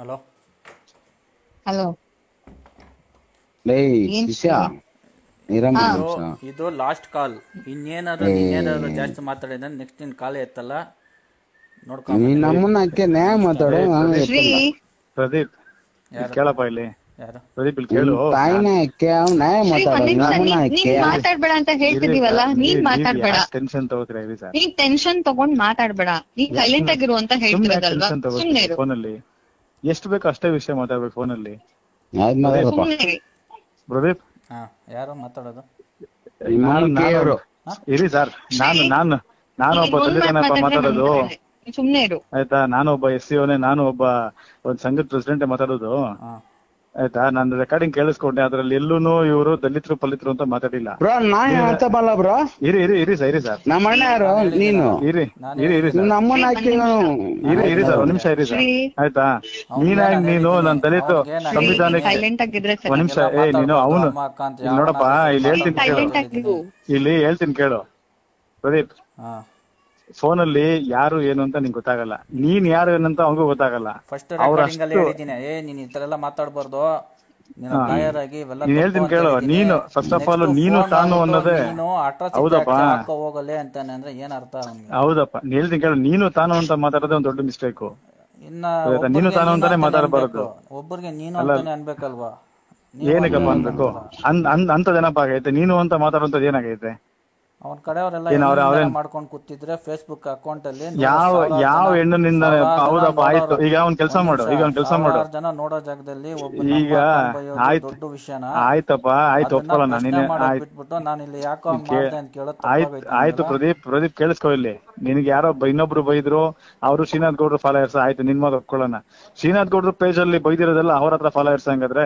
Hello hello ಲೇ ಏನ್ ಶಿಷ್ಯ ಇರಮ್ಮ ಹಾ. ಒಂದ್ ನಿಮಿಷ. ಇದು ಲಾಸ್ಟ್ ಕಾಲ್ ಇನ್ನೇನಾದ್ರು ಇನ್ನೇನಾದ್ರು ಜಾಸ್ತಿ ಮಾತಾಡಿದ್ರೆ ನೆಕ್ಸ್ಟ್ ನಿನ್ ಕಾಲ್ ಎತ್ತಲ್ಲ ನೋಡ್ಕೊ ನೀನ್ ನಮ್ಮನ್ನ ಅಕ್ಕೆ ನ್ಯಾಯ ಮಾತಾಡು ನಾನು ಶ್ರೀ ಪ್ರದೀಪ್ ಇಲ್ಲಿ ಕೇಳಪ್ಪ ಇಲ್ಲಿ ಯಾರು ಪ್ರದೀಪ್ ಇಲ್ಲಿ ಕೇಳು ತಾಯಿನ ಅಕ್ಕೆ ಅವ್ನ್ ನ್ಯಾಯ ಶ್ರೀ ಒಂದ್ ಮಾತಾಡು ನಿಮಿಷ ನಮ್ಮನ್ನ ನೀನ್ ಅಕ್ಕೆ ನೀನ್ ಮಾತಾಡ್ಬೇಡ ಅಂತ ಹೇಳ್ತಿದೀವಲ್ಲ ನೀನ್ ಮಾತಾಡ್ಬೇಡ ಟೆನ್ಷನ್ ತಗೋತೀರಾ ಇರಿ ಸರ್ ನೀನ್ ಟೆನ್ಷನ್ ತಗೊಂಡ್ ಮಾತಾಡ್ಬೇಡ ನೀನ್ ಸೈಲೆಂಟ್ ಆಗಿರು ಅಂತ ಹೇಳ್ತಿರೋದಲ್ವಾ ಟೆನ್ಷನ್ ಸುಮ್ನೆ ತಗೋತೀರಾ ಇರು ಫೋನಲ್ಲಿ ಎಷ್ಟು ಬೇಕು ಅಷ್ಟೇ ವಿಷಯ ಮಾತಾಡ್ಬೇಕು ಫೋನಲ್ಲಿ ಆಯ್ತ್ ಮಾತಾಡಪ್ಪ ಸುಮ್ನೆ ಇರಿ ಪ್ರದೀಪ್ ಹಾ ಯಾರು ಮಾತಾಡೋದು ನಿಮ್ಮ ನಾನು ಅಮ್ಮನ್ ಕೇಳ್ರು. ಇರಿ ಸರ್ ನಾನು ನಾನು ನಾನು ಒಬ್ಬ ನೀನ್ ಒಂದ್ ಮಾತ್ ದಲಿತನಪ್ಪ ಮಾತಾಡ್ರೆ ಮಾತಾಡೋದು ನಮ್ಗೆ ನೀನ್ ಸುಮ್ನೆ ಇರು ಆಯ್ತಾ ನಾನು ಒಬ್ಬ ಎಸ್ ಸಿ ಅವನೇ ನಾನು ಒಬ್ಬ ಒಂದ್ ಸಂಘದ ಪ್ರೆಸಿಡೆಂಟ್ ಮಾತಾಡೋದು ಹಾ ಆಯ್ತಾ ನಾನು ರೆಕಾರ್ಡಿಂಗ್ ಕೇಳಿಸ್ಕೊಂಡೆ ಅದ್ರಲ್ಲಿ ಎಲ್ಲೂನು ಇವರು ದಲಿತರು ಪಲಿತರು ಅಂತ ಮಾತಾಡಿಲ್ಲ ಬ್ರೋ ನಾನ್ ಅರ್ಥ ಬಲ್ಲ ಬ್ರೋ ಇರಿ ಇರಿ ಇರಿ ಸರ್ ಇರಿ ಸರ್ ನಮ್ಮ ಅಣ್ಣ ಯಾರು ನೀನು ಇರಿ ಇರಿ ಇರಿ ಸರ್ ನಮ್ಮನ್ನ ಅಕ್ಕೆ ಇರಿ ಇರಿ ಸರ್ ಒಂದ್ ನಿಮಿಷ ಇರಿ ಸರ್ ಶ್ರೀ ಆಯ್ತಾ ನೀನಾಗಿ ನೀನು ನನ್ ದಲಿತ ಸಂವಿಧಾನಕ್ಕೆ ಸೈಲೆಂಟ್ ಆಗಿದ್ರೆ ಸರಿ ಒಂದ್ ನಿಮಿಷ ಏ ನೀನು ಅವನು ಇಲ್ಲಿ ನೋಡಪ್ಪ ಇಲ್ಲಿ ಹೇಳ್ತೀನಿ ಕೇಳು ಸೈಲೆಂಟ್ ಆಗಿರು ಇಲ್ಲಿ ಹೇಳ್ತೀನಿ ಕೇಳು ಪ್ರದೀಪ್ ಹಾ ಫೋನಲ್ಲಿ ಯಾರು ಏನು ಅಂತ ನಿಂಗೆ ಗೊತ್ತಾಗಲ್ಲ ನೀನ್ ಯಾರು ಏನಂತ ಅವಂಗೂ ಗೊತ್ತಾಗಲ್ಲ ಫಸ್ಟ್ ಅವ್ರ ರೆಕಾರ್ಡಿಂಗ್ ಅಲ್ಲಿ ಹೇಳಿದ್ದೀನಿ ಏ ನೀನ್ ಈ ತರ ಎಲ್ಲ ಮಾತಾಡ್ಬಾರ್ದು ನೀನು ಲಾಯರ್ ಆಗಿ ಇವೆಲ್ಲ ನೀನ್ ತಪ್ಪು ಹೇಳ್ತೀನಿ ಅಂತ ಕೇಳು, ಹೇಳಿದ್ದೀನಿ. ನೀನು first of all Next ನೀನು phone ತಾನು ಮಾಡ್ಬಿಟ್ಟು ಅನ್ನೋದೇ- ನೀನು atrocity ಹೌದಪ್ಪ. act ಹಾಕೋ ಹೋಗಲೆ ಅಂತಾನೆ ಅಂದ್ರೆ ಏನ್ ಅರ್ಥ ಅವ್ನಿಗೆ ಹೌದಪ್ಪ ನೀನ್ ಹೇಳ್ತೀನಿ ಕೇಳು ನೀನು ತಾನು ಅಂತ ಮಾತಾಡೋದೇ ಒಂದು ದೊಡ್ಡ ಮಿಸ್ಟೇಕ್ ಇನ್ನ ಆಯ್ತಾ? ಒಬ್ಬರಿಗೆ ನೀನು ತಾನು ಅಂತಾನೆ ಅಂತಾನೆ ಮಾತಾಡಬಾರದು. ಅನ್ಬೇಕು. ಒಬ್ಬರಿಗೆ ನೀನು ಅಂತಾನೆ ಅನ್ಬೇಕಲ್ವಾ ನೀನು ಏನಕ್ಕಪ್ಪ ಅಂತಾನೆ ಅನ್ಬೇಕು ಅನ್ ಅನ್ ಅಂತದೇನಪ್ಪ ಆಗೈತೆ ನೀನು ಅಂತ ಮಾತಾಡುವಂತದ್ ಏನಾಗೈತೆ ಅವನ ಕಡೆಯವರೆಲ್ಲ ಏನ್ ಅವ್ರ- ಅವ್ರೇನ್- ಮಾಡ್ಕೊಂಡು ಕೂತಿದ್ರೆ ಫೇಸ್ಬುಕ್ ಅಕೌಂಟ್ ಅಲ್ಲಿ ಯಾವ ಯಾವ ಹೆಣ್ಣಿನಿಂದ ಹೌದಪ್ಪ ಆಯ್ತು ಈಗ ಅವ್ನ್ ಕೆಲಸ ಮಾಡು ಈಗ ಅವ್ನ್ ಕೆಲಸ ಮಾಡು ಸಾವಿರಾರು ಜನ ನೋಡೋ ಜಾಗದಲ್ಲಿ ಒಬ್ಬ ಈಗ ಆಯ್ತು. ದೊಡ್ಡ ವಿಷಯನ ಆಯ್ತಪ್ಪ ಆಯ್ತು ಅದನ್ನ ಒಪ್ಕೊಳ್ಳೋಣ ಪ್ರಶ್ನೆ ನೀನೆ ಮಾಡೋದ್ ಆಯ್ತು ಬಿಟ್ಬಿಟ್ಟು ನಾನು ಇಲ್ಲಿ ಯಾಕೋ ಹಂಗ್ ಮಾಡ್ದೆ ಅಂತ ಕೇಳೋದ್ ಆಯ್ತು ತಪ್ಪಾಗೈತೆ ಆಯ್ತು ನಿಮ್ಗೆ. ಪ್ರದೀಪ್ ಪ್ರದೀಪ್ ಕೇಳಿಸ್ಕೊ ಇಲ್ಲಿ ನಿನಗೆ ಯಾರೋ ಒಬ್ಬ ಇನ್ನೊಬ್ರು ಬೈದ್ರು ಅವರು ಶ್ರೀನಾಥ್ ಗೌಡ್ರು ಫಾಲೋಯರ್ಸ್ ಆಯ್ತು ನಿನ್ ಮಾತು ಒಪ್ಕೊಳ್ಳೋಣ ಶ್ರೀನಾಥ್ ಗೌಡ್ರು ಪೇಜ್ ಅಲ್ಲಿ ಬೈದಿರೋದೆಲ್ಲ ಅವ್ರ ಹತ್ರ ಫಾಲೋಯರ್ಸ್ ಹಂಗಾದ್ರೆ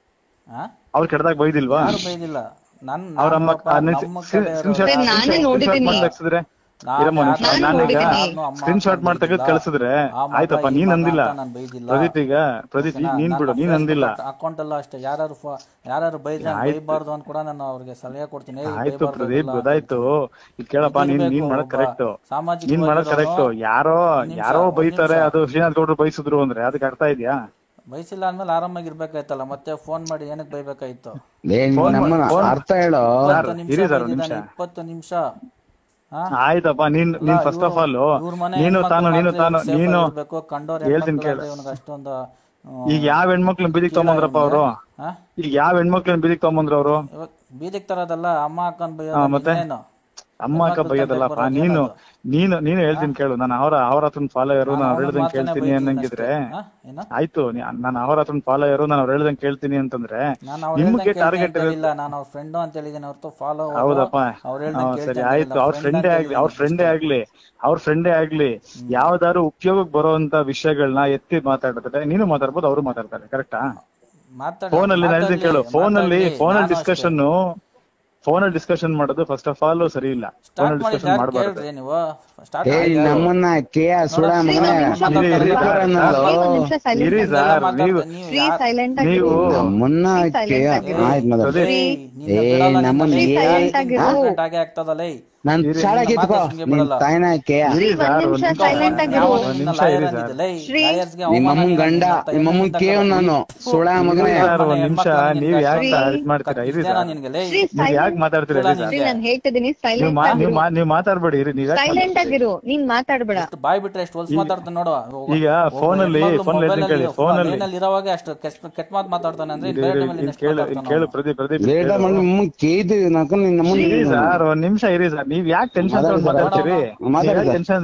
ಆ? ಅವ್ರು ಕೆಟ್ಟದಾಗ ಬೈದಿಲ್ವಾ ಯಾರು ಬೈದಿಲ್ಲ ನನ್ ಅವ್ರ ಅಮ್ಮ ನಾನೊಬ್ಬ ನಮ್ಮ ಕಡೆಯವರು- ಸರ್, ನಾನೇ ನೋಡಿದ್ದೀನಿ. ತೆಗ್ಸಿದ್ರೆ ನಾನ್ ಇರಮ್ಮ ಒಂದ್ ನಿಮಿಷ. ನಾನ್ ನಾನೀಗ ನೋಡಿದ್ದೀನಿ. ಸ್ಕ್ರೀನ್ ಶಾಟ್ ಮಾಡಿ ತೆಗೆದು ಕಳಿಸಿದ್ರೆ ಆ ಮಗ ಆಯ್ತಪ್ಪ ಈ ನೀನ್ ಮಗ ಅಂದಿಲ್ಲ ಅಂತ ನಾನ್ ಬೈದಿಲ್ಲ. ಪ್ರದೀಪ್ ಈಗ ಪ್ರದೀಪ್ ಈಗ ನೀನ್ ಬಿಡು ನೀನ್ ಅಂದಿಲ್ಲ ಅಕೌಂಟ್ ಎಲ್ಲ ಅಷ್ಟೇ ಯಾರು ಯಾರು ಬೈದ್ರೆ ಬೈಬಾರ್ದು ಅಂತ ಕೂಡ ನಾನು ಅವ್ರಿಗೆ ಸಲಹೆ ಕೊಡ್ತೀನಿ ಏಯ್, ಆಯ್ತು ಬೈಬಾರ್ದು ಪ್ರದೀಪ್ ಇದೆಲ್ಲ ಗೊತ್ತಾಯ್ತು ಈಗ ಕೇಳಪ್ಪ ನೀನ್ ನೀನ್ ಇದಿರ್ಬೇಕು ಮಾಡೋದ್ ಒಬ್ಬ ಕರೆಕ್ಟ್ ಸಾಮಾಜಿಕ ನೀನ್ ಮಾಡೋದ್ ಕರೆಕ್ಟ್ ಯಾರೋ ಯಾರೋ ಬೈತಾರೆ ಅದು ಶ್ರೀನಾಥ್ ಗೌಡ್ರು ಬೈಸಿದ್ರು ಅಂದ್ರೆ ಅದಕ್ಕೆ ಅರ್ಥ ಇದೆಯಾ ಬೈಸಿಲ್ಲ ಅಂದ್ಮೇಲೆ ಆರಾಮಾಗಿ ಇರ್ಬೇಕಾಯ್ತಲ್ಲ ಮತ್ತೆ ಫೋನ್ ಮಾಡಿ ಏನಕ್ಕೆ ಬೈಬೇಕಾಯ್ತು ಲೇ ನೀನ್ ನಮ್ಮನ್ನ ಅರ್ಥ ಹೇಳೋ ಇಪ್ಪತ್ತು ನಿಮಿಷ ಇರಿ ಸರ್ ಒಂದ್ ಬೈದಿದ್ದಾನೆ, ನಿಮಿಷ. ಇಪ್ಪತ್ತು ನಿಮಿಷ ಹಾ? ಆಯ್ತಪ್ಪ ನೀನ್ ನೀನ್ ಫಸ್ಟ್ ಆಫ್ ಆಲ್ ಇವ್ರ ಮನೆ ನೀನು ಹೆಣ್ಮಕ್ಳು ತಾನು ನೀನು ಮಾತ್ರ ತಾನು safe ನೀನು ಆಗಿರ್ಬೇಕು, ಕಂಡೋರ್ ಹೇಳ್ತೀನಿ ಹೆಣ್ಮಕ್ಳು ಕೇಳು. ಅಂದ್ರೆ ಇವ್ನಿಗೆ ಅಷ್ಟೊಂದು ಆ, ಈಗ ಯಾವ ಹೆಣ್ಮಕ್ಳು ಬೀದಿಗೆ ತಗೊಂಬಂದ್ರಪ್ಪ ಅವರು ಹಾ? ಈಗ ಯಾವ ಹೆಣ್ಮಕ್ಳು ಬೀದಿಗೆ ತಗೊಂಬಂದ್ರ ಅವರು ಇವಾಗ ಬೀದಿಗೆ ತರೋದಲ್ಲ ಅಮ್ಮ ಅಕ್ಕನ್ ಹಾ, ಮತ್ತೆ? ಬೈಯೋದು ಅಮ್ಮ ಅಕ್ಕ ಹೆಣ್ಮಕ್ಳು ಬೈಯೋದಲ್ಲಪ್ಪ ತಂದೆ ನೀನು ಬರೋದು ನೀನು ನೀನು ಹೇಳ್ತೀನಿ ಕೇಳು ನಾನು ಅವರ ಅವರ ಹತ್ರನ್ ಫಾಲೋಯರು ನಾನು ಅವ್ರು ಅವ್ನ ಹೇಳ್ದಂಗೆ ಮಾತನ್ನೇ ಕೇಳ್ತೀನಿ ಬೈತೀನಿ ಅನ್ನಂಗಿದ್ರೆ ಅಷ್ಟೇ. ಹಾ? ಏನು? ಆಯ್ತು ನೀ- ನಾನು ಅವರ ಹತ್ರನ್ ಫಾಲೋಯರು ನಾನು ಅವ್ರು ಹೇಳ್ದಂಗೆ ಕೇಳ್ತೀನಿ ಅಂತಂದ್ರೆ ನಾನು ಅವ್ರು ನಿಮ್ಗೆ ಹೇಳ್ದಂಗೆ ಟಾರ್ಗೆಟ್ ಕೇಳ್ತೀನಿ ಅಂತ ಹೇಳಿಲ್ಲ ನಾನು ಅವ್ರ ಫ್ರೆಂಡ್ ಅಂತ ಹೇಳಿದ್ದೀನಿ ಹೊರತು ಫಾಲೋ ಹೌದಪ್ಪ ಅವ್ರು ಹಾ, ಹೇಳ್ದಂಗೆ ಸರಿ ಕೇಳ್ತೀನಿ ಆಯ್ತು ಅವ್ರ ಫ್ರೆಂಡೇ ಆಗ್ಲಿ ಅವ್ರ ಫ್ರೆಂಡೇ ಆಗ್ಲಿ ಅವ್ರ ಫ್ರೆಂಡೇ ಆಗ್ಲಿ ಯಾವ್ದಾದ್ರು ಉಪಯೋಗಕ್ಕೆ ಬರುವಂತ ವಿಷಯಗಳನ್ನ ಎತ್ತಿ ಮಾತಾಡಿದ್ರೆ ನೀನು ಮಾತಾಡ್ಬೋದು ಅವರು ಮಾತಾಡ್ತಾರೆ ಕರೆಕ್ಟಾ ಮಾತಾಡಿ ಫೋನ್ ಅಲ್ಲಿ ನಾನು ಹೇಳ್ತೀನಿ ಕೇಳು ಫೋನ್ ಅಲ್ಲಿ ಫೋನ್ ಅಲ್ಲಿ ನಾನು ಡಿಸ್ಕಷನ್ ಫೋನ್ ಅಲ್ಲಿ ಡಿಸ್ಕಷನ್ ಮಾಡೋದು ಫಸ್ಟ್ ಆಫ್ ಆಲ್ ಸರಿ ಇಲ್ಲ ಫೋನ್ ಸ್ಟಾರ್ಟ್ ಅಲ್ಲಿ ಮಾಡಿ ಡಿಸ್ಕಷನ್ ಮಾಡಬಾರ್ದು ಕೇಳ್ರಿ ನೀವು ಸ್ಟಾರ್ಟ್ ಏ ಮಾಡಿ ನಮ್ಮನ್ನ ಅಕ್ಕೆ ಸುಳ ಮಗನೇ ಇರಿ, ಇರಿ, ರಿಪೇರ್ ಅನ್ನೋದು. ಒಂದ್ ನಿಮಿಷ ಸೈಲೆಂಟ್ ಇರಿ ಆಗಿರು. ಸರ್ ನೀವು ಶ್ರೀ ಸೈಲೆಂಟ್ ನೀವು ಆಗಿರು ನಮ್ಮನ್ನ ಅಕ್ಕೆ ಆಯ್ತು ಮಾತಾಡ ಪ್ರದೀಪ್ ಏ ನಮ್ಮನ್ನ silent ಆಗಿರು. ಆಗೇ ಆಗ್ತದಲ್ಲ ನನ್ ಶಾಲ ಕಿತ್ಕೋ ನಿನ್ ತಾಯಿನ ಅಕ್ಕೆ ಇರಿ ಒಂದ್ ಸರ್ ನಿಮಿಷ ಸೈಲೆಂಟ್ ಆಗಿರು ಒಂದ್ ನಿಮಿಷ ಇರಿ ಸರ್ ನಿಮ್ಮಮ್ಮನ್ ಗಂಡ ನಿಮ್ಮಮ್ಮನ್ ಕೇವ್ ನಾನು ಸುಳ ಮಗನೇ ಸರ್ ಒಂದ್ ನಿಮಿಷ ನೀವ್ ಯಾಕೆ ಇದ್ ಮಾಡ್ತೀರಾ ಇರಿ ಸರ್ ಶ್ರೀ ನೀವ್ ಯಾಕೆ ಮಾತಾಡ್ತೀರಾ ಇರಿ ಸರ್ ಶ್ರೀ ನಾನ್ ಹೇಳ್ತಿದ್ದೀನಿ ನೀವ್ ಸೈಲೆಂಟ್ ಮಾ- ನೀವ್ ಆಗಿರು ಮಾ- ನೀವ್ ಮಾತಾಡ್ಬೇಡಿ ಇರಿ ನೀವ್ ಯಾಕೆ ಸೈಲೆಂಟ್ ಆಗಿರು ನೀನ್ ಮಾತಾಡ್ಬೇಡ ಬಾಯ್ ಬಿಟ್ರೆ ಎಷ್ಟು ಹೊಲ್ಸ್ ಮಾತಾಡ್ತಾನೆ ನೋಡು ಈಗ phone ಅಲ್ಲಿ- phone ಅಲ್ಲಿ ಹೇಳ್ತೀನಿ ಕೇಳಿ, phone ಅಲ್ಲಿ- ಲೈನಲ್ಲಿ ಇರೋವಾಗ ಅಷ್ಟು ಕೆಟ್ಟ ಕೆಟ್ಟ ಮಾತು ಮಾತಾಡ್ತಾನೆ ಅಂದ್ರೆ ಇರಿ, ಬೇರೆ ಇರಿ, ಟೈಮಲ್ಲಿ ಇರಿ, ನೆಕ್ಸ್ಟ್ ಕೇಳು ಇರಿ, ಕೇಳು ಪ್ರದೀಪ್ ಪ್ರದೀಪ್ ಲೇಟ ಮಾಡಿ ನಿಮ್ಮ ಕೇಯ್ದು ನಾಕ ನಿನ್ ನಮ್ಮನ್ನ ಇರಿ ಸರ್ ಒಂದ್ ನಿಮಿಷ ಇರಿ ಸರ್ ನೀವ್ ಯಾಕೆ ಟೆನ್ಷನ್ ತಗೊಂಡ್ ಮಾತಾಡ್ತೀರಿ ಮಾತಾಡಿ ಸರ್. ಟೆನ್ಷನ್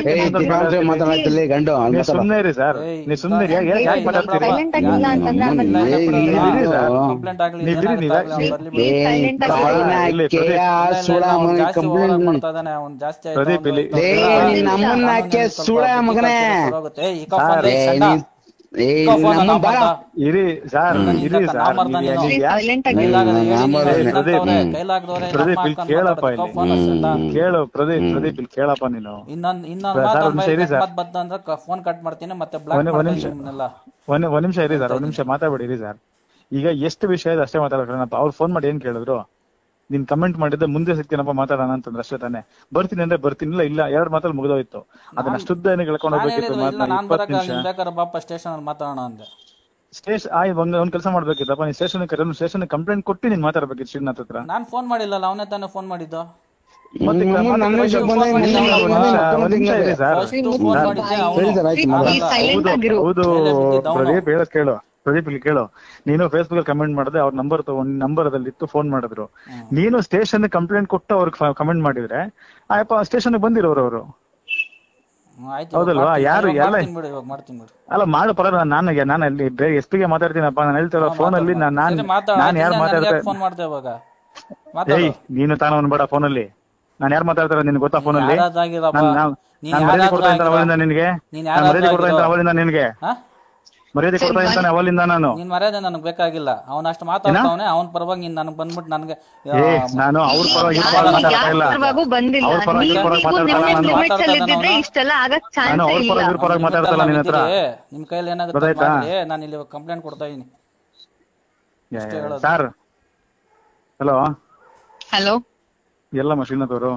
ಏ ಮಾತಾಡತ್ತಲ್ಲಿ ಗಂಡು ಅಲ್ಲಿ ನೀವ್ ಮಾತಾಡ ಸುಮ್ನೆ ಇರಿ ಸರ್ ನೀವ್ ಸುಮ್ನೆ ಇರಿ ಯಾಕೆ ಯಾಕೆ ಮಾತಾಡ್ತೀರಿ ಸೈಲೆಂಟ್ ಆಗಿಲ್ಲ ಅಂತಂದ್ರೆ ಆಮೇಲೆ ಏ, ಇಲ್ಲಿ ಇರಿ ಸರ್. ಕಂಪ್ಲೇಂಟ್ ಆಗ್ಲಿ ನೀವ್ ಇರಿ, ನೀವ್ ಯಾಕೆ- ಏ silent ಆಗಿ ತಾಯಿನ ಇಲ್ಲಿ ಅಕ್ಕೆ ಆ ಸುಳ ಮಗನೇ ಜಾಸ್ತಿ ಕಂಪ್ಲೇಂಟ್ ಮಾಡ್ತಾ ಇದಾನೆ ಅವ್ನ್ ಜಾಸ್ತಿ ಆಯ್ತು, ಪ್ರದೀಪ್ ಅವ್ನು ಇಲ್ಲಿ- ಇದು ಏ ಇಲ್ಲ. ನಿನ್ ನಮ್ಮನ್ನ ಅಕ್ಕೆ ಸ್ವಲ್ಪ ಸುಳ ಬುದ್ಧಿ ಮಗನೇ ಕಲ್ತ್ರೆ ಸರೋಗುತ್ತೆ. ಏ, ಈ ಕಫನ್ ಏ ಸಣ್ಣ. ನೀ ಏ ಈ ಕಫನ್ ನಮ್ಮ ನಮ್ಮ ಬಾರ ಅಂತ. ಇರಿ ಸರ್ ಇಲ್ಲ, ಇರಿ ಇಲ್ಲ, ಸರ್ ನಾಮರ್ದ ನೀವ್ ನೀನು. ನೀವ್ ಯಾಕೆ ಸೈಲೆಂಟ್ ಆಗಿರು ಕೈಲಾಗದೆ ಹೇಳಿ ನಾಮರ್ದ ನೀನು ನೀನು. ಇಲ್ಲಂತವ್ರೆ, ಹ್ಮ್. ಕೈಲಾಗದವ್ರೆ ಪ್ರದೀಪ್ ನಮ್ಮ ಇಲ್ಲಿ ಅಕ್ಕನ್ ಕೇಳಪ್ಪ ಮಾತಾಡ್ತಾರೆ, ಇಲ್ಲಿ. ಕಫನ್ ಅಷ್ಟೇ ಅಂತ. ಕೇಳು ಪ್ರದೀಪ್ ಪ್ರದೀಪ್ ಇಲ್ಲಿ ಕೇಳಪ್ಪ ನೀನು ಇನ್ನೊಂದ್ ಇನ್ನೊಂದ್ ಸರ್, ಮಾತಾಡ್ ಒಂದ್ ನಿಮಿಷ ಇರಿ ಸರ್. ಮತ್ ಬದ್ದ ಅಂದ್ರೆ ಫೋನ್ ಕಟ್ ಮಾಡ್ತೀನಿ ಮತ್ತೆ ಬ್ಲಾಕ್ ಒಂದ್- ಒಂದ್ ಮಾಡ್ತೀನಿ ನಿಮಿಷ. ನಿಮ್ಮನ್ನೆಲ್ಲ ಒಂದ್ ಒಂದ್ ನಿಮಿಷ ಇರಿ ಸರ್ ಒಂದ್ ನಿಮಿಷ ಮಾತಾಡ್ಬೇಡಿ ಇರಿ ಸರ್ ಈಗ ಎಷ್ಟು ವಿಷಯ ಇದೆ ಅಷ್ಟೇ ಮಾತಾಡ್ಕೊಳ್ಳೋಣಪ್ಪ ಅವ್ರು ಫೋನ್ ಮಾಡಿ ಏನ್ ಕೇಳಿದ್ರು ನೀನ್ ಕಮೆಂಟ್ ಮಾಡಿದ್ದೆ ಮುಂದೆ ಸಿಗ್ತೀನಪ್ಪ ಮಾತಾಡೋಣ ಅಂತಂದ್ರೆ ಅಷ್ಟೇ ತಾನೆ ಬರ್ತೀನಿ ಅಂದ್ರೆ ಬರ್ತೀನಿ ಇಲ್ಲ ಇಲ್ಲ ಎರಡ್ ಮಾತಲ್ಲಿ ಮುಗಿದೋಯ್ತು ಅದನ್ನ ಅಷ್ಟುದ್ದ ಏನಿಗೆ ಹೇಳ್ಕೊಂಡು ನಾನು ಹೋಗ್ಬೇಕಿತ್ತು ಹೇಳಿದ್ರೆ ಇಲ್ಲ ಮಾತನ್ನ ನಾನ್ ಇಪ್ಪತ್ತು ಬರಕ ನಿಮಿಷ ನೀನ್ ಬೇಕಾದ್ರೆ ಬಾಪ ಸ್ಟೇಷನ್ ಅಲ್ಲಿ ಮಾತಾಡೋಣ ಅಂದೆ ಸ್ಟೇಷನ್ ಆಯ್ ಒಂದ್ ಒಂದ್ ಕೆಲಸ ಮಾಡ್ಬೇಕಿತ್ತಪ್ಪ ನೀನ್ ಸ್ಟೇಷನ್ ಸ್ಟೇಷನ್ ಕಂಪ್ಲೇಂಟ್ ಕೊಟ್ಟು ನೀನ್ ಮಾತಾಡ್ಬೇಕಿತ್ತು ಶ್ರೀನಾಥ್ ಹತ್ರ ನಾನ್ ಫೋನ್ ಮಾಡಿಲ್ಲಲ್ಲ ಅವನೇ ತಾನೇ ಫೋನ್ ಮಾಡಿದ್ದು ಮತ್ತೆ ನಿಮ್ಮ ಮತ್ತೆ ನನ್ನ question ವಿಷಯಕ್ಕೆ ಬಂದಾಗ ಒಂದ್ ನಿನ್ನ ನಿಮಿಷ, ಮಕ್ಕಳು ಒಂದ್ ನಿಮಿಷ ಇರಿ ಸರ್. ಫಸ್ಟ್ ಫೋನ್ ಮಾಡಿದ್ದೆ ಅವನು ಸರಿ ಸರ್ ಆಯ್ತು ಮಾತಾಡಿ. ಸೈಲೆಂಟ್ ಆಗಿರು ಹೌದು ಮೇಲೆ ಬಿದ್ದಿದ್ದ ಅವ್ನು. ಪ್ರದೀಪ್ ಹೇಳದ್ ಕೇಳು ಪ್ರದೀಪ್ ಇಲ್ಲಿ ಕೇಳು ನೀನು ಫೇಸ್ಬುಕ್ ಅಲ್ಲಿ ಕಮೆಂಟ್ ಮಾಡಿದೆ ಅವ್ರ ನಂಬರ್ ತಗೊಂಡ್ ನಂಬರ್ ಅದಲ್ಲಿ ಇತ್ತು ಫೋನ್ ಮಾಡಿದ್ರು ನೀನು ಸ್ಟೇಷನ್ ಕಂಪ್ಲೇಂಟ್ ಕೊಟ್ಟು ಅವ್ರಿಗೆ ಕಮೆಂಟ್ ಮಾಡಿದ್ರೆ ಆಯಪ್ಪ ಸ್ಟೇಷನ್ ಬಂದಿರೋರು ಅವರು ಹ್ಮ್, ಆಯ್ತು ಹೌದಲ್ವಾ? ಇವಾಗ ಮಾಡ್ತೀನಿ. ಯಾರು- ಇವಾಗ ಎಲ್ಲ- ಮಾಡ್ತೀನಿ ಬಿಡು ಇವಾಗ ಮಾಡ್ತೀನಿ ಬಿಡು ಅಲ್ಲ ಮಾಡು ಪರ ನಾನು ನಾನು ಅಲ್ಲಿ ಬೇರೆ ಎಸ್ ಪಿಗೆ ಮಾತಾಡ್ತೀನಪ್ಪ ನಾನು ಹೇಳ್ತಿರೋ ಫೋನ್ ಅಲ್ಲಿ ನಾನು ನಾನ್ ಸರಿ, ಮಾತಾಡು. ನಾನು ಯಾರು ಆಯ್ತು, ಮಾತಾಡ್ತಾ ಫೋನ್ ಮಾಡ್ದೆ ಇವಾಗ ಮಾತಾಡು ಏಯ್ ನೀನು ತಾನು ಅನ್ಬೇಡ ಫೋನ್ ಅಲ್ಲಿ ನಾನು ಯಾರು ಮಾತಾಡ್ತಾರ ನಿನ್ಗೆ ಗೊತ್ತಾ ಫೋನ್ ಅಲ್ಲಿ ಯಾರಾದಾಗಿರಪ್ಪ ನಾನು ನಾನು ನೀನ್ ನಾನು ಮರ್ಯಾದೆ ಯಾರಾದ್ರೂ ಕೊಡ್ತಾ ಇದ್ದಾನೆ ಆಗಿರೋ. ಅವಳಿಂದ ನಿನ್ಗೆ ನೀನ್ ನಾನು ಮರ್ಯಾದೆ ಕೊಡ್ತಾ ಇದ್ದಾನೆ ಯಾರಾದ್ರೂ ಅವಳಿಂದ ನಿನ್ಗೆ ಹಾ ಮರ್ಯಾದೆ ಕೊಡ್ತಾ ಇದ್ದಾನೆ ಅವಳಿಂದ ನಾನು ನೀನ್ ಮರ್ಯಾದೆ ನನಗ್ ಬೇಕಾಗಿಲ್ಲ ಅವ್ನ ಅಷ್ಟು ಮಾತಾಡ್ತಾವನೆ ಅವನ ಪರವಾಗಿ ನೀನ್ ನನಗ್ ಬಂದ್ಬಿಟ್ಟು ನನಗೆ ಏ ನಾನು ಅವ್ರ ಪರವಾಗಿ ಇವ್ರ ಪರವಾಗಿ ಮಾತಾಡ್ತಾ ಇಲ್ಲ ಪರವಾಗೂ ಬಂದಿಲ್ಲ ಅವ್ರ ಪರವಾಗಿ ಇವ್ರ ಪರವಾಗಿ ನೀವು ಮಾತಾಡ್ತಾ ಇಲ್ಲ ನಾನು ಲಿಮಿಟ್ಸ್ ಅಲ್ಲಿ ಇದ್ದಿದ್ರೆ ಇಷ್ಟೆಲ್ಲ ಆಗಕ್ ನಾನು ಚಾನ್ಸ್ ಅವ್ರ ಇಲ್ಲ ಪರವಾಗಿ ಇವ್ರ ಪರವಾಗಿ ಮಾತಾಡ್ತಲ್ಲ ನಿನ್ನ ಹತ್ರ ನಿಮ್ ಕೈಯಲ್ಲಿ ಏನಾಗುತ್ತೆ ಗೊತ್ತಾಯ್ತಾ? ಮಾಡಿ ನಾನು ಇಲ್ಲಿ ಕಂಪ್ಲೇಂಟ್ ಕೊಡ್ತಾ ಇದೀನಿ ಇಷ್ಟೇ ಹೇಳೋದು. ಸರ್ ಹಲೋ ಹಲೋ ಎಲ್ಲ ಶ್ರೀನಾಥ್ ಅವರು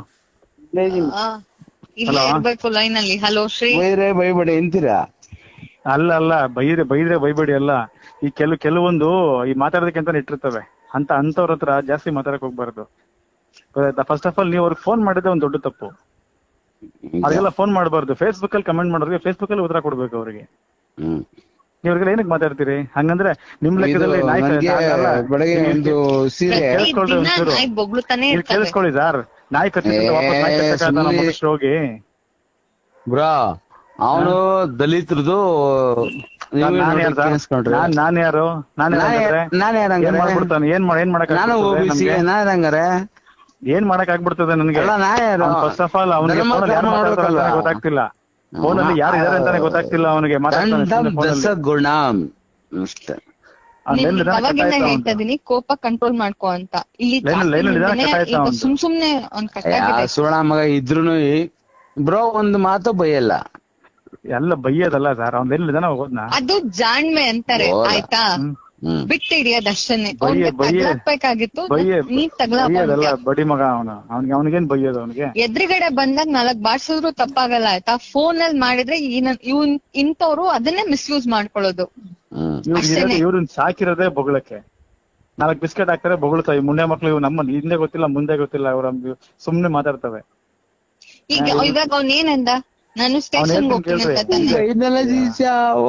ಇಲ್ಲಿ ಇರ್ಬೇಕು ಲೈನ್ ಅಲ್ಲಿ ಹಲೋ ಶ್ರೀ ಬೈದ್ರೆ ಬೈಬೇಡಿ ಎಂತೀರಾ ಅಲ್ಲ ಅಲ್ಲ ಬೈದ್ರೆ ಬೈದ್ರೆ ಬೈಬೇಡಿ ಅಲ್ಲ ಈ ಕೆಲ ಕೆಲವೊಂದು ಈ ಮಾತಾಡೋದಕ್ಕೆ ಅಂತ ಇಟ್ಟಿರ್ತವೆ ಅಂತ ಅಂತವ್ರ ಹತ್ರ ಜಾಸ್ತಿ ಮಾತಾಡಕ್ ಹೋಗ್ಬಾರ್ದು ಫಸ್ಟ್ ಆಫ್ ಆಲ್ ನೀವು ಅವ್ರಿಗೆ ಫೋನ್ ಮಾಡಿದ್ರೆ ಒಂದ್ ದೊಡ್ಡ ತಪ್ಪು ಅವ್ರಿಗೆಲ್ಲ ಫೋನ್ ಮಾಡಬಾರ್ದು ಫೇಸ್ಬುಕ್ ಅಲ್ಲಿ ಕಮೆಂಟ್ ಮಾಡೋರಿಗೆ ಫೇಸ್ಬುಕ್ ಅಲ್ಲಿ ಉತ್ತರ ಕೊಡ್ಬೇಕು ಅವರಿಗೆ ಹ್ಮ್ ನೀವ್ರಿಗೆಲ್ಲ ಏನಕ್ಕೆ ಮಾತಾಡ್ತೀರಿ ಹಂಗಂದ್ರೆ ನಿಮ್ ಇದು ಲೆಕ್ಕದಲ್ಲಿ ನಾಯಿ ನನ್ಗೆ ಅಲ್ಲ, ಬೆಳಗ್ಗೆ ಒಂದು ಸೀರೆ ಕೇಳಿಸ್ಕೊಳ್ರಿ ದಿನ ಒಂಚೂರು. ನಾಯಿ ಬೊಗ್ಳುತ್ತಾನೆ ನೀವು ಇರ್ತವೆ ಕೇಳಿಸ್ಕೊಳ್ಳಿ ಸರ್ ನಾಯಿ ಕಚ್ಚಿದ್ರೆ ವಾಪಸ್ ನಾಯಿ ಏ, ಕಚ್ಚಕ್ಕಾಗಲ್ಲ ನಮ್ಮ ಸುಮ್ನೆ- ಮನುಷ್ಯರು ಹೋಗಿ ಬ್ರಾ ಅವನು ದಲಿತರದು ನಾನ್ ನಾನ್ ಯಾರು ಸರ್? ನಾನ್ ನಾನ್ ಯಾರು ನಾನ್ ಯಾರು ಹಂಗಾದ್ರೆ? ನಾನು ಏನ್ ಯಾರಂಗಾರೆ ಮಾಡ್ಬಿಡ್ತಾನೆ ಏನ್ ಮಾಡ ಏನ್ ಮಾಡಕ್ ನಾನು ಆಗ್ಬಿಡ್ತದೆ ಓಬಿಸಿ ನಮ್ಗೆ? ನಾನು ಹಂಗಾರೆ ಏನ್ ಮಾಡಕ್ ಆಗ್ಬಿಡ್ತದೆ ನನ್ಗೆ ಅಲ್ಲ ನಾ ಯಾರು ಫಸ್ಟ್ ಆಫ್ ಆಲ್ ಅವನಿಗೆ ಧರ್ಮ ಫೋನ್ ಯಾರು ಕರ್ಮ ಮಾತಾಡ್ತಾರೆ ನೋಡ್ಬೇಕಲ್ವಾ? ಅಂತಾನೆ ಗೊತ್ತಾಗ್ತಿಲ್ಲ ಫೋನ್ ಅಲ್ಲಿ ಯಾರು ಇದಾರೆ ಅಂತಾನೆ ಗೊತ್ತಾಗ್ತಿಲ್ಲ ಅವನಿಗೆ ದಂಡಂ ದಸ ಗುಣ ಅಷ್ಟೇ ನಿಮ್ಗೆ ಅವಾಗಿಂದ ಹೇಳ್ತಾ ಇದೀನಿ ಕೋಪ ಕಂಟ್ರೋಲ್ ಮಾಡ್ಕೋ ಅಂತ ಇಲ್ಲಿ ಲೈನ್- ಲೈನ್ ಅಲ್ಲಿ ಇದಾನೆ, ಜಾಸ್ತಿ ಕಟ್ಟಾಯ್ತಾ ಈಗ ಅವ್ನ್ದು. ಸುಮ್ ಸುಮ್ನೆ ಅವ್ನ್ ಯಾ ಕಟ್ಟಾಗಿದೆ ಸುಳ ಮಗ ಇದ್ರುನು ಬ್ರೋ ಒಂದು ಮಾತು ಬೈಯಲ್ಲ ಎಲ್ಲ ಬೈಯೋದಲ್ಲ ಸರ್ ಅವ್ನ್ ಎಲ್ಲಿದಾನ ಹೋದ್ನ ಅದು ಜಾಣ್ಮೆ ಅಂತಾರೆ ಹೋದ. ಆಯ್ತಾ ಹ್ಮ್ ಬಿಟ್ಟು ಹಿಡಿಯೋದಷ್ಟೇನೆ ಬೈಯೆ- ಅವ್ನಿಗೆ ಬೈಯೆ- ತಗ್ಲಾಕ್ಬೇಕಾಗಿತ್ತು ಬೈಯೆ ನೀ ತಗ್ಲಾಕ ಬೈಯೋದಲ್ಲ ಬಡಿ ಮಗ ಅವನು ಅವ್ನಿಗೆ ಅವನಿಗೇನ್ ಬೈಯೋದು ಅವನಿಗೆ ಎದುರುಗಡೆ ಬಂದಾಗ ನಾಲ್ಕ್ ಬಾಡ್ಸಿದ್ರು ತಪ್ಪಾಗಲ್ಲ ಆಯ್ತಾ ಫೋನ್ ಅಲ್ಲಿ ಮಾಡಿದ್ರೆ ಈ- ಇವ್ನ್ ಇಂಥವ್ರು ಅದನ್ನೇ ಮಿಸ್ಯೂಸ್ ಮಾಡ್ಕೊಳ್ಳೋದು ಹ್ಮ್ ಅಷ್ಟೇನೆ. ಇವ್ರನ್ನ ಸಾಕಿರೋದೇ ಬೊಗಳಕ್ಕೆ ನಾಲ್ಕು ಬಿಸ್ಕೆಟ್ ಹಾಕ್ತಾರೆ ಬೊಗಳ್ತಾವೆ ಈ ಮುಂಡೆ ಮಕ್ಳು ಇವ್ ನಮ್ಮ ಹಿಂದೆ ಗೊತ್ತಿಲ್ಲ ಮುಂದೆ ಗೊತ್ತಿಲ್ಲ ಅವ್ರ ಸುಮ್ನೆ ಮಾತಾಡ್ತವೆ ಈಗ ಇವಾಗ ಅವ್ನ್ ಏನಂದ ನಾನು ಸ್ಟೇಷನ್ ಹೇಳ್ತೀನಿ ಹೋಗ್ತೀನಿ ಅಂತ ಕೇಳ್ರಿ. ತಾನೆ ಇದೆಲ್ಲ ದಿವ್ಸ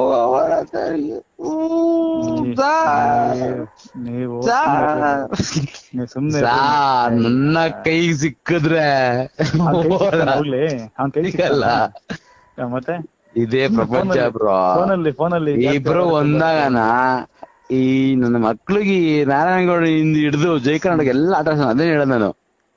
ನೀವು ಸಾರ್. ನೀವು ಸುಮ್ನೆ ಸಾರ್ ನನ್ನ ಕೈ ಸಿಕ್ಕಿದ್ರೆ ಹೋಗ್ಲಿ ಅವ್ನ ಕೈ ಸಿಗಲ್ಲ ಮತ್ತೆ ಇದೇ ಪ್ರಪಂಚ ಬ್ರೋ ಫೋನಲ್ಲಿ ಫೋನಲ್ಲಿ ಇಬ್ರು ಒಂದಾಗನ ಈ ನನ್ನ ಮಕ್ಳಿಗೆ ಈ ನಾರಾಯಣಗೌಡ ಇಂದ ಹಿಡಿದು ಜೈ ಕರ್ನಾಟಕ ಎಲ್ಲ ಆಟ ಆಡ್ಸೋನು. ಅದೇ ಹೇಳೋದು ನಾನು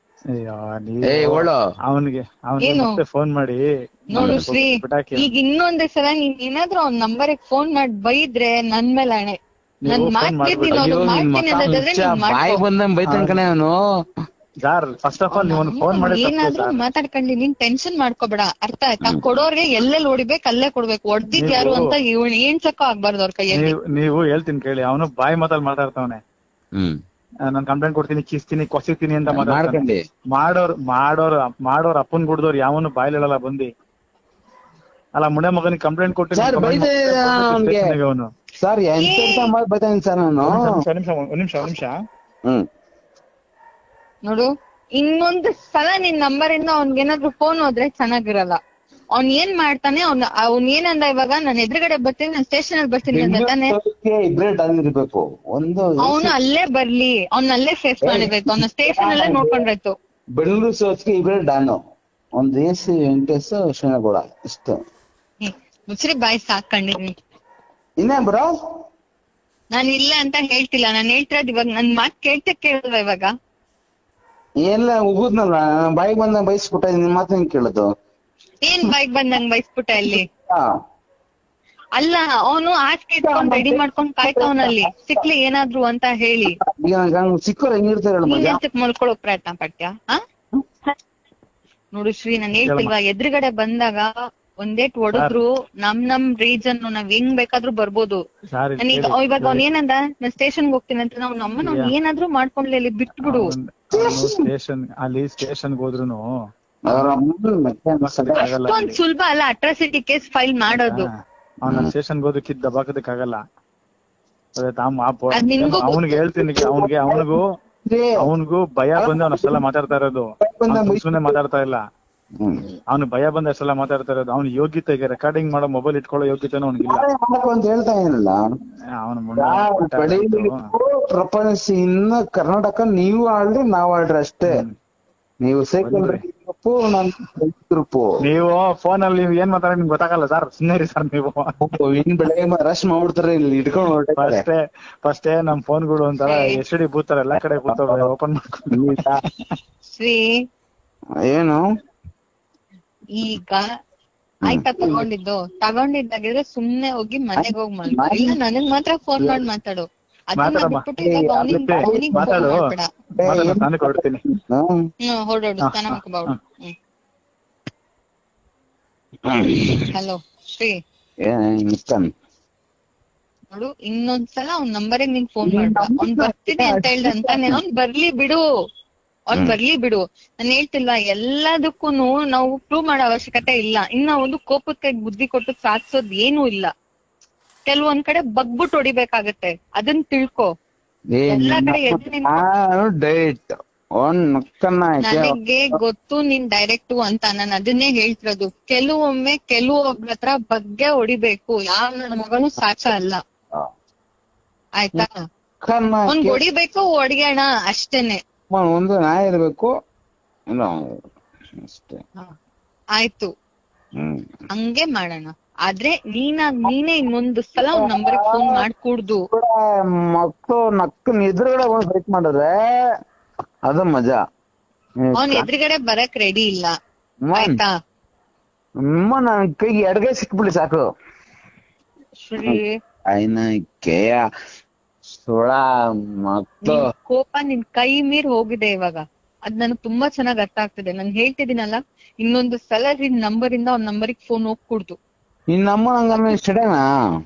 ಏ ಒಳ್ಳು ಅವನಿಗೆ ಅವನಿಗೆ ಏನು? ಮತ್ತೆ ಫೋನ್ ಮಾಡಿ ನೋಡು ಶ್ರೀ ಬಿಟಾಕಿ ಈಗ ಇನ್ನೊಂದೇ ಸಲ ನೀನ್ ಏನಾದ್ರೂ ಅವ್ನ ನಂಬರ್ಗೆ ಫೋನ್ ಮಾಡಿ ಬೈದ್ರೆ ನನ್ ಮೇಲೆ ಹಣೆ ನನ್ ನೀವು phone ಮಾತ್ ಕೇಳ್ತೀನಿ ಅಯ್ಯೋ ಅವ್ನು ನಿನ್ ಮಾಡ್ತೀನಿ ಮಕ ಅನ್ನೋದಾದ್ರೆ ಮುಚ್ಚ ನೀನ್ ಬಾಯಿ ಮಾಡ್ಕೊ ಬಂದಂಗ್ ಬೈತಾನ ಕಣೆ ಅವನು ಸಾರ್ ಫಸ್ಟ್ ಆಫ್ ಆಲ್ ನೀವು ಫೋನ್ ಮಾಡಿ ತಪ್ಪು ಏನಾದ್ರೂ ಸರ್ ಮಾತಾಡ್ಕೊಂಡಿ ನೀನ್ ಟೆನ್ಷನ್ ಮಾಡ್ಕೋಬೇಡ ಅರ್ಥ ಆಯ್ತಾ ಕೊಡೋರ್ಗೆ ಎಲ್ಲೆಲ್ಲಿ ಹೊಡಿಬೇಕು ಅಲ್ಲೇ ಕೊಡ್ಬೇಕು ಹೊಡ್ದಿದ್ ಯಾರು ಅಂತ ಇವ್ನ ಏನ್ಸಕ್ಕೂ ಆಗ್ಬಾರ್ದು ಅವ್ರ ಕೈಯಲ್ಲಿ ನೀವು ನೀವು ಹೇಳ್ತೀನಿ ಕೇಳಿ ಅವನು ಬಾಯಿ ಮಾತಲ್ಲಿ ಮಾತಾಡ್ತಾವನೆ ಹ್ಮ್ ನಾನು ಕಂಪ್ಲೇಂಟ್ ಕೊಡ್ತೀನಿ ಕಿಸ್ತೀನಿ ಕೊಸಿತೀನಿ ಅಂತ ಮಾತಾಡ್ತಾನೆ ಮಾಡ್ಕೊಂಡಿ ಮಾಡೋರ್ ಮಾಡೋರ್ ಮಾಡೋರ್ ಅಪ್ಪನ್ ಗುಡ್ದವ್ರು ಯಾವನು ಬಾಯ್ಲಿಡಲ್ಲ ಬಂದಿ ಅಲ್ಲ ಮುಣೆ ಮಗನಿಗೆ ಕಂಪ್ಲೇಂಟ್ ಕೊಟ್ಟು Sir, ಬೈದೆ ಅವ್ನ್ಗೆ. ಅವನು ಸರ್ ಎಂತ ಮಾಡಿ ಬೈತಾನೆ ಸರ್ ನಾನು ನಿಮಿಷ ನಿಮಿಷ ಒಂದ್ ನಿಮಿಷ ಒಂದ್ ನಿಮಿಷ ಹ್ಮ್ ನೋಡು ಇನ್ನೊಂದು ಸಲ ನಿನ್ ನಂಬರ್ ಇಂದ ಅವ್ನ್ಗೇನಾದ್ರೂ ಫೋನ್ ಹೋದ್ರೆ ಚೆನ್ನಾಗಿರಲ್ಲ ಅವ್ನ್ ಏನ್ ಮಾಡ್ತಾನೆ ಅವ್ನ್ ಅವ್ನ್ ಏನಂದ ಇವಾಗ ನಾನ್ ಎದುರುಗಡೆ ಬರ್ತೀನಿ ನಾನ್ ಸ್ಟೇಷನ್ ಅಲ್ಲಿ ಬರ್ತೀನಿ ಅಂತ ತಾನೆ ಇಬ್ರೇ ಡನ್ ಇರ್ಬೇಕು ಒಂದು ಅವನು ಅಲ್ಲೇ ಬರ್ಲಿ ಅವ್ನ ಅಲ್ಲೇ ಫೇಸ್ ಮಾಡಿರ್ಬೇಕು ಅವ್ನ ಸ್ಟೇಷನ್ ಅಲ್ಲೇ ನೋಡ್ಕೊಂಡ್ರಾಯ್ತು ಬೆಂಗಳೂರು ಸೋಚ್ಗೆ ಇಬ್ರೇ ಡಾನು ಒಂದು ಎ ಸಿ ವೆಂಕಟೇಶ್ ಶ್ರೀನಗೌಡ ಇಷ್ಟು ಹ್ಮ್. ಮುಚ್ಚ್ರಿ ಬಾಯ್ ಸಾಕೊಂಡಿನಿ ಇನ್ನೇ ಬ್ರೋ ನಾನ್ ಇಲ್ಲ ಅಂತ ಹೇಳ್ತಿಲ್ಲ ನಾನ್ ಹೇಳ್ತಿರೋದ್ ಇವಾಗ ನನ್ ಮಾತ್ ಕೇಳ್ತ ಕೇಳಲ್ವಾ ಇವಾಗ ಎಲ್ಲ ಉಗುದ್ನಲ್ಲ ಬಾಯಿಗೆ ಬಂದ ಬಯಸ್ಬಿಟ್ಟ ನಿನ್ ಮಾತು ಹೆಂಗ್ ಕೇಳೋದು ಏನ್ ಬೈಕ್ ಬಂದಂಗ್ ಬೈಸ್ಬಿಟ್ಟ ಅಲ್ಲಿ ಹಾ ಅಲ್ಲ ಅವನು ಹಾಸಿಗೆ ಇಟ್ಕೊಂಡ್ ರೆಡಿ ಮಾಡ್ಕೊಂಡ್ ಕಾಯ್ತವನಲ್ಲಿ ಸಿಕ್ಲಿ ಏನಾದ್ರು ಅಂತ ಹೇಳಿ ಈಗ ನಂಗೆ ಹಂಗ್ ಸಿಕ್ಕೋರ್ ಹೆಂಗಿರ್ತಾರೆ ಹೇಳು ನೀನ್ ಮಗ ಎಷ್ಟಕ್ ಮಲ್ಕೊಳಕ್ ಪ್ರಯತ್ನ ಪಟ್ಟ್ಯಾ ಆ? ನೋಡು ಶ್ರೀ ನಾನ್ ಹೇಳ್ತಿಲ್ವಾ ಎದುರುಗಡೆ ಬಂದಾಗ ಒಂದೇಟ್ ಹೊಡೆದ್ರು ನಮ್ ನಮ್ ರೀಜನ್ ನಾವ್ ಹೆಂಗ್ ಬೇಕಾದ್ರೂ ಬರ್ಬೋದು ಸಾರಿ ನಾನೀಗ ಇವಾಗ ಅವ್ನ್ ಏನಂದ ನಾನ್ ಸ್ಟೇಷನ್ ಹೋಗ್ತೀನಿ ಅಂತ ನಾವ್ ನಮ್ಮನ್ನ ಅವ್ನ್ ಏನಾದ್ರೂ ಮಾಡ್ಕೊಂಡ್ಲಿ ಅಲ್ಲಿ ಬಿಟ್ಬಿಡು ಸ್ಟೇಷನ್ ಅಲ್ಲಿ ಸ್ಟೇಷನ್ಗೆ ಹೋದ್ರುನು ಅವ್ರ ಅಮ್ಮನ್ ಮತ್ತೆ ಅನ್ಸಲ್ಲ. ಆಗಲ್ಲ ಅಷ್ಟೊಂದ್ ಸುಲಭ ಅಲ್ಲ ಅಟ್ರಾಸಿಟಿ ಕೇಸ್ ಫೈಲ್ ಮಾಡೋದು ಅವನ ಸ್ಟೇಷನ್ಗೆ ಹೋದ್ರೆ ಕಿದ್ ದಬಾಕದಕ್ಕಾಗಲ್ಲ ಅದ್ ನಿನ್ಗೂ ಗೊತ್ತು. ಅವನಿಗೆ ಹೇಳ್ತೀನಿ ಅವನಿಗೆ ಅವನಿಗೂ ಏ, ಅವನಿಗೂ ಭಯ ಬಂದು ಅವನ ಅಷ್ಟೆಲ್ಲ ಮಾತಾಡ್ತಾ ಇರೋದು ಅವ್ನ್ ಸುಮ್ನೆ ಮಾತಾಡ್ತಾ ಇಲ್ಲ ಹ್ಮ್. ಅವ್ನು ಭಯ ಬಂದ ಅಷ್ಟೆಲ್ಲ ಮಾತಾಡ್ತಾ ಇರೋದು ಅವ್ನ ಯೋಗ್ಯತೆಗೆ ರೆಕಾರ್ಡಿಂಗ್ ಮಾಡೋ ಮೊಬೈಲ್ ಇಟ್ಕೊಳ್ಳೋ ಯೋಗ್ಯತೆನೂ ಅವ್ನಿಗಿಲ್ಲ ನಾಳೆ ಮಾಡ್ಬೇಕು ಅಂತ ಹೇಳ್ತಾ ಏನಿಲ್ಲ ಅವನ ಯಾವ ಬೆಳೆಯಲಿಕ್ಕೂ ಪ್ರಪಂಚ ಇನ್ನ ಕರ್ನಾಟಕ ನೀವು ಆಳ್ರಿ ನಾವ್ ಆಳ್ರಿ ಅಷ್ಟೇ ನೀವು ಸೈಕಲ್ ಗ್ರೂಪು ನಾನು ಗ್ರೂಪು ನೀವು ಫೋನ್ ಅಲ್ಲಿ ನೀವು ಏನ್ ಮಾತಾಡಿ ನಿಮ್ಗೆ ಗೊತ್ತಾಗಲ್ಲ ಸರ್ ಸುಮ್ಮನೆ ರೀ ಸರ್ ನೀವು ಇನ್ ಬೆಳಗ್ಗೆ ರಶ್ ಮಾಡ್ಬಿಡ್ತಾರೆ ಇಲ್ಲಿ ಇಟ್ಕೊಂಡು ಹೊರಟಾರೆ ಫಸ್ಟೇ ಫಸ್ಟೇ ನಮ್ ಫೋನ್ಗಳು ಒಂಥರ ಎಸ್ ಡಿ ಬೂತಾರೆ ಎಲ್ಲಾ ಕಡೆ ಕೂತವೆ ಓಪನ್ ಮಾಡ್ಕೊಂಡು ಶ್ರೀ ಏನು ಈಗ ಆಯ್ತಾ ತಗೊಂಡಿದ್ದು ತಗೊಂಡಿದ್ದಾಗಿದ್ರೆ ಸುಮ್ನೆ ಹೋಗಿ ಮನೆಗ್ ಹೋಗಿ ಮಾತಾಡು ಇಲ್ಲ ನನಗ್ ಮಾತ್ರ ಫೋನ್ ಮಾಡಿ ಮಾತಾಡು ಅದನ್ನ ಮಾತಾಡಮ್ಮ. ಬಿಟ್ಬಿಟ್ಟು ಇವಾಗ ಅವ್ನಿಗ್ ಮತ್ತೆ ಅವ್ನಿಗ್ ಫೋನ್ ಮಾತಾಡು. ಮಾಡ್ಬೇಡ ಮಾತಾಡು, ನಾನು ಕೊಡ್ತೀನಿ ಹ್ಮ್. ಹ್ಮ್ ಹೊರಡೋಡು ಸ್ನಾನ ಮಾಡ್ಕೊಬಾವ್ಡು ಹ್ಮ್ ಹಲೋ ಶ್ರೀ ಏನ್ ಮಿಸ್ಟನ್ ನೋಡು ಇನ್ನೊಂದ್ಸಲ ಅವ್ನ್ ನಂಬರಿಗೆ ನೀನ್ ಫೋನ್ ಮಾಡ್ಬೇಡ ಅವ್ನ್ ಬರ್ತೀನಿ ಅಂತ ಹೇಳ್ದ ಅಂತಾನೆ ಅವ್ನ್ ಬರ್ಲಿ ಬಿಡು ಅವ್ನ್ ಬರ್ಲಿ ಬಿಡು ನಾನ್ ಹೇಳ್ತಿಲ್ಲ ಎಲ್ಲದಕ್ಕೂ ನಾವು ಪ್ರೂವ್ ಮಾಡೋ ಅವಶ್ಯಕತೆ ಇಲ್ಲ ಇನ್ನ ಒಂದು ಕೋಪಕ್ಕೆ ಬುದ್ಧಿ ಕೊಟ್ಟು ಸಾಧಿಸೋದ್ ಏನೂ ಇಲ್ಲ ಕೆಲವೊಂದ್ ಕಡೆ ಬಗ್ಬಿಟ್ಟು ಹೊಡಿಬೇಕಾಗತ್ತೆ ಅದನ್ ತಿಳ್ಕೊ ಎಲ್ಲಾ ಕಡೆ ಎದ್ದು ನಿಂತ್ಕೊ. ನಾನು ಡೈಟ್ ಒಂದ್ ನಕ್ಕನ್ನ ಆಯ್ಕೆ ನನಗೆ ಗೊತ್ತು ನೀನ್ ಡೈರೆಕ್ಟ್ ಅಂತ ನಾನು ಅದನ್ನೇ ಹೇಳ್ತಿರೋದು ಕೆಲವೊಮ್ಮೆ ಕೆಲವೊಬ್ರ ಹತ್ರ ಬಗ್ಗೆ ಹೊಡಿಬೇಕು ಯಾವ ನನ್ನ ಮಗನು ಸಾಚ ಅಲ್ಲ ಆಯ್ತಾ ನಕ್ಕನ್ನ ಅವ್ನ್ ಆಯ್ಕೆ ಹೊಡಿಬೇಕು ಹೊಡಿಯೋಣ ಅಷ್ಟೇನೆ ಒಂದು ನಾಯಿ ಇರ್ಬೇಕು ಇಲ್ಲ ಅಷ್ಟೇ ಆಯ್ತು ಹ್ಮ್ ಹಂಗೆ ಮಾಡೋಣ ಆದ್ರೆ ನೀನಾಗ್ ನೀನೇ ಇನ್ನೊಂದು ಸಲ ಅವ್ನ್ ನಂಬರ್ ಫೋನ್ ಮಾಡ್ಕೂಡ್ದು ಕೂಡ ಮಕ್ಕಳು ನಕ್ಕನ್ ಎದುರುಗಡೆ ಬಂದು ಫೈಟ್ ಮಾಡಿದ್ರೆ ಅದು ಮಜಾ ಅವ್ನ್ ಎದುರುಗಡೆ ಬರಕ್ ರೆಡಿ ಇಲ್ಲ ಅಮ್ಮ, ಆಯ್ತಾ ಅಮ್ಮ ನನ್ ಕೈಗೆ ಎಡಗೈ ಸಿಕ್ಬಿಡಿ ಸಾಕು ಶ್ರೀ ಐನ ಕೇಯ ಸುಳ ಮಕ್ಕಳು ನಿನ್ ಕೋಪ ನಿನ್ ಕೈ ಮೀರ್ ಹೋಗಿದೆ ಇವಾಗ ಅದ್ ನನಗ್ ತುಂಬಾ ಚೆನ್ನಾಗ್ ಅರ್ಥ ಆಗ್ತಿದೆ ನಾನ್ ಹೇಳ್ತಿದ್ದೀನಲ್ಲ ಇನ್ನೊಂದು ಸಲ ನಿನ್ ನಂಬರ್ ಇಂದ ಅವ್ನ ನಂಬರಿಗೆ ಫೋನ್ ಹೋಗ್ಕೂಡ್ದು ನಿನ್ನಮ್ಮ ನಂಗಮ್ಮ ಇಷ್ಟೇನಾ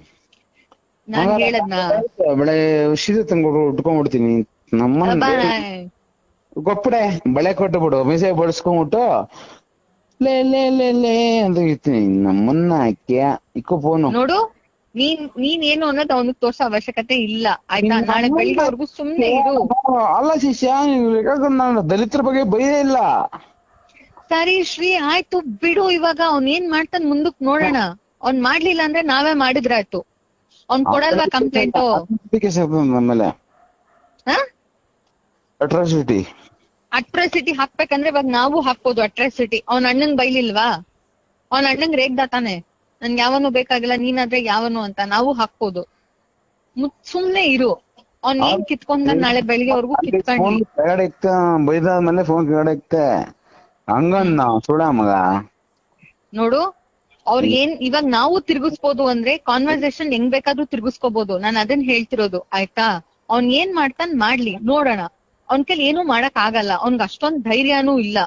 ನಾನ್ ಹೇಳದ್ನ ಬೆಳೆ ಸೀರೆ ತಂದ್ಕೊಡು ಉಟ್ಕೊಂಡ್ಬಿಡ್ತೀನಿ ನಮ್ಮ ಅಬ್ಬಾ, ಕೊಟ್ಬಿಡೆ ಬಳೆ ಕೊಟ್ಟು ಬಿಡು ಮೀಸೆ ಬಡಿಸ್ಕೊಂಡ್ಬಿಟ್ಟು ಲೇ ಲೇ ಲೇ ಲೇ ಅಂತ ಇರ್ತೀನಿ ನಮ್ಮನ್ನ ಹಾಕ್ಯ ಇಕ್ಕೋ ಫೋನು ನೋಡು ನೀನ್ ನೀನ್ ಏನು ಅನ್ನೋದು ಅವನಿಗೆ ತೋರ್ಸೋ ಅವಶ್ಯಕತೆ ಇಲ್ಲ ಆಯ್ತಾ ನಾಳೆ ಬೆಳಿಗ್ಗೆವರೆಗೂ ಸುಮ್ನೆ ಇರು ಅಲ್ಲ ಶಿಷ್ಯ ನೀನು ಬೇಕಾದ್ರೆ ನಾನು ದಲಿತರ ಬಗ್ಗೆ ಬೈದೇ ಇಲ್ಲ ಸರಿ ಶ್ರೀ ಆಯ್ತು ಬಿಡು ಇವಾಗ ಅವ್ನ್ ಏನ್ ಮಾಡ್ತಾನ ಮುಂದಕ್ ನೋಡೋಣ ಅವ್ನ್ ಮಾಡ್ಲಿಲ್ಲ ಅಂದ್ರೆ ನಾವೇ ಮಾಡಿದ್ರಾಯ್ತು ಅವ್ನ್ ಕೊಡಲ್ವಾ ಕಂಪ್ಲೇಂಟು ನಮ್ಮೇಲೆ ಹ ಅಟ್ರಾಸಿಟಿ ಅಟ್ರಾಸಿಟಿ ಹಾಕ್ಬೇಕಂದ್ರೆ ಇವಾಗ ನಾವು ಹಾಕ್ಬೋದು ಅಟ್ರಾಸಿಟಿ ಅವ್ನ ಅಣ್ಣಂಗ್ ಬೈಲಿಲ್ವಾ ಅವ್ನ ಅಣ್ಣಂಗ್ ರೇಗ್ದ ತಾನೆ ನನ್ಗೆ ಯಾವನು ಬೇಕಾಗಿಲ್ಲ ನೀನಾದ್ರೆ ಯಾವನು ಅಂತ ನಾವು ಹಾಕ್ಬೋದು ಮುತ್ ಸುಮ್ನೆ ಇರು ಅವ್ನ್ ಏನ್ ಕಿತ್ಕೊಂಡ ನಾಳೆ ಬೆಳಿಗ್ಗೆವರೆಗೂ ಫೋನ್ ಕಿತ್ಕೊಂಡ್ಲಿ ಕೆಳಗಡೆ ಇಕ್ಕ ಬೈದಾದ್ಮೇಲೆ ಫೋನ್ ಕೆಳಗಡೆ ಇಕ್ತೆ ಹಂಗನ್ನ ಸುಳ ಮಗ ನೋಡು ಅವ್ರ್ ಏನ್ ಇವಾಗ ನಾವು ತಿರ್ಗಿಸ್ಬೋದು ಅಂದ್ರೆ ಕಾನ್ವರ್ಸೇಷನ್ ಹೆಂಗ್ ಬೇಕಾದ್ರೂ ತಿರ್ಗಿಸ್ಕೋಬಹುದು ನಾನ್ ಅದನ್ನ ಹೇಳ್ತಿರೋದು ಆಯ್ತಾ ಅವ್ನ್ ಏನ್ ಮಾಡ್ತಾನ್ ಮಾಡ್ಲಿ ನೋಡೋಣ ಅವ್ನ್ ಕೈಲಿ ಏನೂ ಮಾಡಕ್ ಆಗಲ್ಲ ಅವ್ನ್ಗ್ ಅಷ್ಟೊಂದ್ ಧೈರ್ಯನೂ ಇಲ್ಲ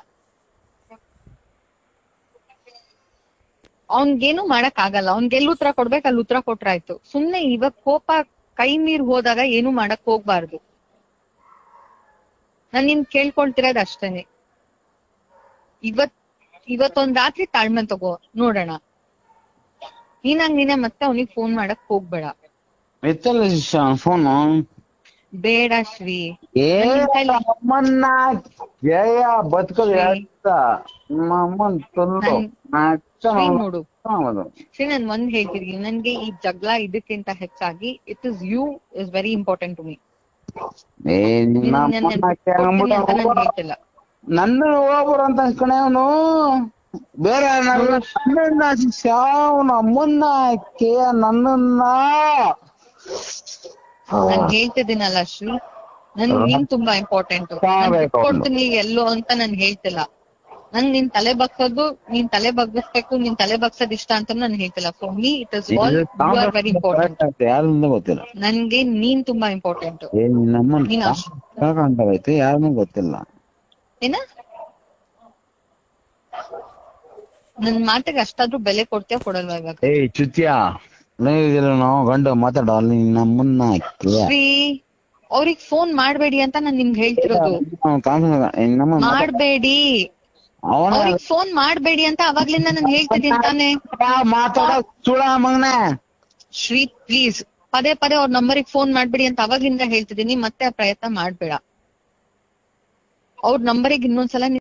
ಅವ್ನ್ಗೇನು ಮಾಡಕ್ ಆಗಲ್ಲ ಅವ್ನ್ಗೆ ಎಲ್ಲಿ ಉತ್ತರ ಕೊಡ್ಬೇಕು ಅಲ್ಲಿ ಉತ್ತರ ಕೊಟ್ರಾಯ್ತು ಸುಮ್ನೆ ಇವಾಗ ಕೋಪ ಕೈ ಮೀರ್ ಹೋದಾಗ ಏನು ಮಾಡಕ್ ಹೋಗ್ಬಾರ್ದು ನಾನ್ ನಿನ್ ಕೇಳ್ಕೊಳ್ತಿರೋದ್ ಅಷ್ಟೇನೆ ಇವತ್ ಇವತ್ತೊಂದ್ ರಾತ್ರಿ ತಾಳ್ಮೆ ತಗೋ ನೋಡೋಣ ನೀನಾಗ್ ನೀನೆ ಮತ್ತೆ ಅವನಿಗೆ ಫೋನ್ ಮಾಡಕ್ ಹೋಗ್ಬೇಡ ಎತ್ತಲ್ಲ ಶಿಷ್ಯ ಫೋನು ಬೇಡ ಶ್ರೀ ಏ ನನ್ ಕೈಲಿ- ನಮ್ಮನ್ನ ಜಯ ಬದುಕೋದು ಹೇಳ್ತ ನಮ್ಮನ್ ತಂದು ನನ್- ನಾಚ ಶ್ರೀ ನೋಡು ಮಾಡೋದು. ಶ್ರೀ ನಾನ್ ಒಂದ್ ಹೇಳ್ತಿದೀನಿ ನನ್ಗೆ ಈ ಜಗಳ ಇದಕ್ಕಿಂತ ಹೆಚ್ಚಾಗಿ it is you is very important to me ಏ ನಿನ್ನ ಅಮ್ಮನ್ನ ಕೇಳ್ಬಿಟ್ಟು ಅಂತ ನಾನ್ ಹೇಳ್ತಿಲ್ಲ ನನ್ನ ಹೋಗ್ಬರು ಅಂತ ಅನ್ಕೊಂಡೆ ಅವನು ಬೇರೆ ನನ್ನ ಶಿಷ್ಯ ಅವನ ಅಮ್ಮನ್ನ ಕೇ ನನ್ನನ್ನ ನಾನ್ ಹೇಳ್ತಿದ್ದೀನಲ್ಲ ಶ್ರೀ ನನ್ ನೀನ್ ತುಂಬಾ ಇಂಪಾರ್ಟೆಂಟ್ ಸಾಯ್ಬೇಕು ಅವ್ನು. ಕೊಡ್ತೀನಿ ಎಲ್ಲೋ ಅಂತ ನಾನ್ ಹೇಳ್ತಿಲ್ಲ ನನ್ ನಿನ್ ತಲೆ ಬಗ್ಸೋದು ನೀನ್ ತಲೆ ಬಗ್ಗಿಸ್ಬೇಕು ನೀನ್ ತಲೆ ಬಗ್ಸೋದ್ ಇಷ್ಟ ಅಂತ ನಾನ್ ಹೇಳ್ತಿಲ್ಲ for me it is all you are very important ಯಾರಿಂದ ಗೊತ್ತಿಲ್ಲ ನನ್ಗೆ ನೀನ್ ತುಂಬಾ ಇಂಪಾರ್ಟೆಂಟ್ ಏ ನಿನ್ನಮ್ಮನ್ ನೀನ್ ಅಷ್ಟ್- ಕಾಣ್ತಾವೈತೆ ಯಾರನ್ನೂ ಗೊತ್ತಿಲ್ಲ ಏನ ನನ್ ಮಾತಿಗೆ ಅಷ್ಟಾದ್ರೂ ಬೆಲೆ ಕೊಡ್ತೀಯ ಕೊಡಲ್ವಾ ಇವಾಗ ಏಯ್ ಚುತ್ಯ ನೀವು ನಾವು ಗಂಡು ಮಾತಾಡೋ ಅಲ್ಲಿ ನಮ್ಮನ್ನ ಶ್ರೀ ಅವ್ರಿಗೆ ಫೋನ್ ಮಾಡ್ಬೇಡಿ ಅಂತ ನಾನ್ ನಿಮ್ಗೆ ಹೇಳ್ತಿರೋದು ನಮ್ಮ ಮಾಡ್ಬೇಡಿ ಅವನ ಅವ್ರಿಗೆ ಫೋನ್ ಮಾಡ್ಬೇಡಿ ಅಂತ ಅವಾಗ್ಲಿಂದ ನಾನು ಹೇಳ್ತಿದ್ದೀನಿ ತಾನೆ ಮಾತಾಡ ಸುಳ ಮಗನ ಶ್ರೀ ಪ್ಲೀಸ್ ಪದೇ ಪದೇ ಅವ್ರ ನಂಬರಿಗೆ ಫೋನ್ ಮಾಡ್ಬೇಡಿ ಅಂತ ಅವಾಗ್ಲಿಂದ ಹೇಳ್ತಿದ್ದೀನಿ ಮತ್ತೆ ಆ ಪ್ರಯತ್ನ ಮಾಡ್ಬೇಡ ಅವ್ರ ನಂಬರಿಗೆ ಇನ್ನೊಂದ್ಸಲ